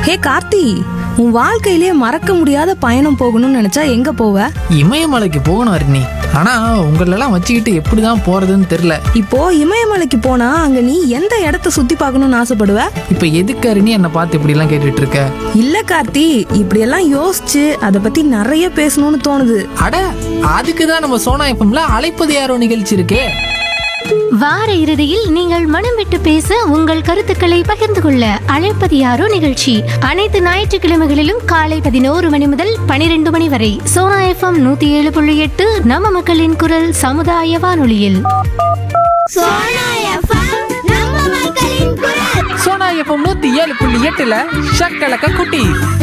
ஹே கார்த்தி உன் வாழ்க்கையிலே மறக்க முடியாத பயணம் போகணும்னு நினைச்சா எங்க போவ இமயமலைக்கு போகணும் அருணி ஆனா உங்களெல்லாம் வச்சுக்கிட்டு எப்படிதான் போறதுன்னு தெரியல இப்போ இமயமலைக்கு போனா அங்க நீ எந்த இடத்த சுத்தி பார்க்கணும்னு ஆசைப்படுவ இப்ப எதுக்கு அருணி என்னை பார்த்து இப்படி எல்லாம் கேட்டுட்டு இருக்க இல்ல கார்த்தி இப்படியெல்லாம் யோசிச்சு அதை பத்தி நிறைய பேசணும்னு தோணுது அட அதுக்கு தான் நம்ம சோனா எஃப்எம்ல அழைப்பது யாரோ நிகழ்ச்சி இருக்கே வார இறுதியில் நீங்கள் மனம் விட்டு பேச உங்கள் கருத்துக்களை பகிர்ந்து கொள்ள அழைப்பது யாரோ நிகழ்ச்சி அனைத்து ஞாயிற்றுக்கிழமைகளிலும் காலை பதினோரு மணி முதல் பனிரெண்டு மணி வரை சோனா எஃப்எம் நூத்தி ஏழு புள்ளி எட்டு நம்ம மக்களின் குரல் சமுதாய வானொலியில் சோனா எஃப்எம் நூத்தி ஏழு புள்ளி எட்டுல ஷக்கலக்க குட்டி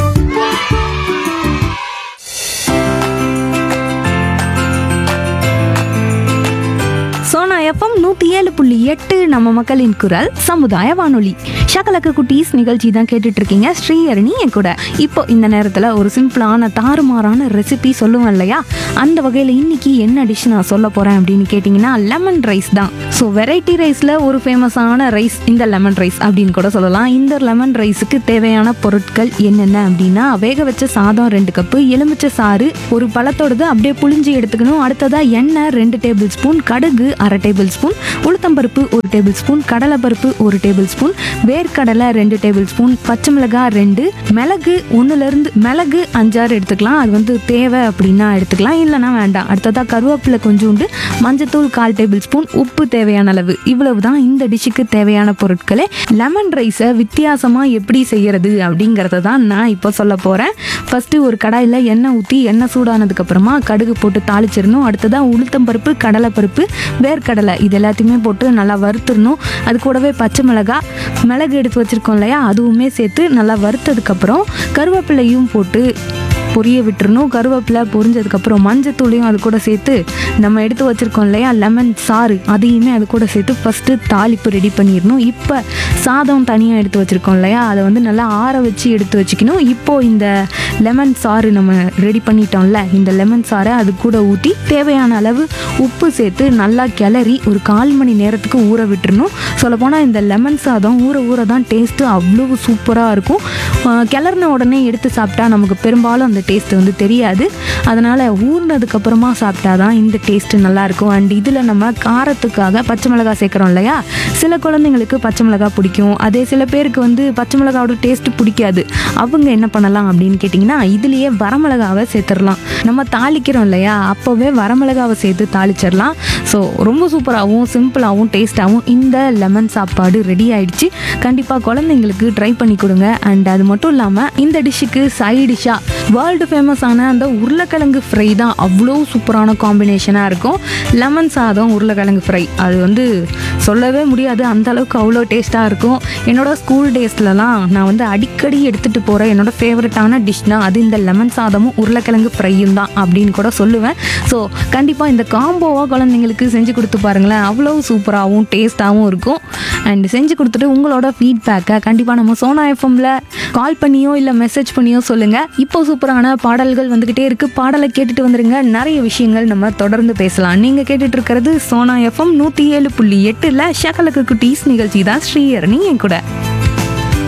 சோனா எஃப்எம் நூத்தி ஏழு புள்ளி எட்டு நம்ம மக்களின் குரல் சமுதாய வானொலி ஷகலக்க குட்டீஸ் நிகழ்ச்சி தான் கேட்டுட்டு இருக்கீங்க ஸ்ரீஹரணி என் கூட இப்போ இந்த நேரத்துல ஒரு சிம்பிளான தாறுமாறான ரெசிபி சொல்லுவேன் இல்லையா அந்த வகையில இன்னைக்கு என்ன டிஷ் நான் சொல்ல போறேன் அப்படின்னு கேட்டிங்கன்னா லெமன் ரைஸ் தான் ஸோ வெரைட்டி ரைஸ்ல ஒரு ஃபேமஸான ரைஸ் இந்த லெமன் ரைஸ் அப்படின்னு கூட சொல்லலாம் இந்த லெமன் ரைஸுக்கு தேவையான பொருட்கள் என்னென்ன அப்படின்னா வேக வச்ச சாதம் ரெண்டு கப்பு எலுமிச்சை சாறு ஒரு பழத்தோடது அப்படியே புளிஞ்சு எடுத்துக்கணும் அடுத்ததா எண்ணெய் ரெண்டு டேபிள் ஸ்பூன் கடுகு அரை டேபிள் ஸ்பூன் உளுத்தம்பருப்பு ஒரு டேபிள் ஸ்பூன் கடலைப்பருப்பு ஒரு டேபிள் ஸ்பூன் வேர்க்கடலை ரெண்டு டேபிள் ஸ்பூன் பச்சை மிளகாய் ரெண்டு மிளகு ஒண்ணுல இருந்து மிளகு அஞ்சாறு எடுத்துக்கலாம் அது வந்து தேவை அப்படின்னா எடுத்துக்கலாம் இல்லைன்னா வேண்டாம் அடுத்ததா கருவேப்பிலை கொஞ்சோண்டு மஞ்சத்தூள் கால் டேபிள் ஸ்பூன் உப்பு தேவையான அளவு இவ்வளவு தான் இந்த டிஷ்ஷுக்கு தேவையான பொருட்களே லெமன் ரைஸை வித்தியாசமா எப்படி செய்யறது அப்படிங்கறத தான் நான் இப்போ சொல்ல போறேன் ஃபர்ஸ்ட் ஒரு கடாயில எண்ணெய் ஊற்றி எண்ணெய் சூடானதுக்கு அப்புறமா கடுகு போட்டு தாளிச்சிடணும் அடுத்ததா உளுத்தம்பருப்பு கடலைப்பருப்பு வேர்க்கடலை இது எல்லாத்தையுமே போட்டு நல்லா வறுத்துடணும் அது கூடவே பச்சை மிளகாய் மிளகு எடுத்து வச்சிருக்கோம் இல்லையா அதுவுமே சேர்த்து நல்லா வறுத்ததுக்கப்புறம் கருவேப்பிலையும் போட்டு பொரிய விட்டுறணும் கருவேப்பிலை பொரிஞ்சதுக்கப்புறம் மஞ்சத்தூளையும் அது கூட சேர்த்து நம்ம எடுத்து வச்சிருக்கோம் இல்லையா லெமன் சாறு அதையுமே அது கூட சேர்த்து ஃபஸ்ட்டு தாளிப்பு ரெடி பண்ணிடணும் இப்போ சாதம் தனியாக எடுத்து வச்சிருக்கோம் இல்லையா அதை வந்து நல்லா ஆற வச்சு எடுத்து வச்சுக்கணும் இப்போ இந்த லெமன் சாறு நம்ம ரெடி பண்ணிட்டோம்ல இந்த லெமன் சாறை அது கூட ஊற்றி தேவையான அளவு உப்பு சேர்த்து நல்லா கிளறி ஒரு கால் மணி நேரத்துக்கு ஊற விட்டுறணும் சொல்லப்போனால் இந்த லெமன் சாதம் ஊற ஊற தான் டேஸ்ட்டு அவ்வளோ சூப்பராக இருக்கும் ஆஹ் கிளறின உடனே எடுத்து சாப்பிட்டா நமக்கு பெரும்பாலும் அந்த டேஸ்ட் வந்து தெரியாது அதனால் ஊறினதுக்கப்புறமா சாப்பிட்டா தான் இந்த டேஸ்ட்டு நல்லாயிருக்கும் அண்ட் இதில் நம்ம காரத்துக்காக பச்சை மிளகாய் சேர்க்குறோம் இல்லையா சில குழந்தைங்களுக்கு பச்சை மிளகாய் பிடிக்கும் அதே சில பேருக்கு வந்து பச்சை மிளகாவோட டேஸ்ட் பிடிக்காது அவங்க என்ன பண்ணலாம் அப்படின்னு கேட்டிங்கன்னா இதுலேயே வரமிளகாவை சேர்த்துடலாம் நம்ம தாளிக்கிறோம் இல்லையா அப்போவே வரமிளகாவை சேர்த்து தாளிச்சிடலாம் ஸோ ரொம்ப சூப்பராகவும் சிம்பிளாகவும் டேஸ்ட்டாகவும் இந்த லெமன் சாப்பாடு ரெடி ஆயிடுச்சு கண்டிப்பாக குழந்தைங்களுக்கு ட்ரை பண்ணி கொடுங்க அண்ட் அது மட்டும் இல்லாமல் இந்த டிஷ்ஷுக்கு சைட் டிஷ்ஷாக வேர்ல்டு ஃபேமஸான அந்த உருளைக்கிழங்கு ஃப்ரை தான் அவ்வளோ சூப்பரான காம்பினேஷனாக இருக்கும் லெமன் சாதம் உருளைக்கிழங்கு ஃப்ரை அது வந்து சொல்லவே முடியாது அந்த அளவுக்கு அவ்வளோ டேஸ்ட்டாக இருக்கும் என்னோட ஸ்கூல் டேஸ்லலாம் நான் வந்து அடிக்கடி எடுத்துகிட்டு போகிற என்னோட ஃபேவரட்டான டிஷ்னா அது இந்த லெமன் சாதமும் உருளைக்கிழங்கு ஃப்ரையும் தான் அப்படின்னு கூட சொல்லுவேன் ஸோ கண்டிப்பாக இந்த காம்போவாக குழந்தைங்களுக்கு செஞ்சு கொடுத்து பாருங்களேன் அவ்வளோ சூப்பராகவும் டேஸ்ட்டாகவும் இருக்கும் அண்ட் செஞ்சு கொடுத்துட்டு உங்களோட ஃபீட்பேக்கை கண்டிப்பாக நம்ம சோனா எஃப்எம்ல கால் பண்ணியோ இல்லை மெசேஜ் பண்ணியோ சொல்லுங்கள் இப்போ சூப்பரான பாடல்கள் வந்துக்கிட்டே இருக்குது பாடலை கேட்டுட்டு வந்துருங்க நிறைய விஷயங்கள் நம்ம தொடர்ந்து பேசலாம் நீங்கள் கேட்டுட்டு இருக்கிறது சோனா எஃப்எம் நூற்றி ஏழு புள்ளி எட்டில் ஷகலக்கு குட்டீஸ் நிகழ்ச்சி தான் ஸ்ரீஹரணி என் கூட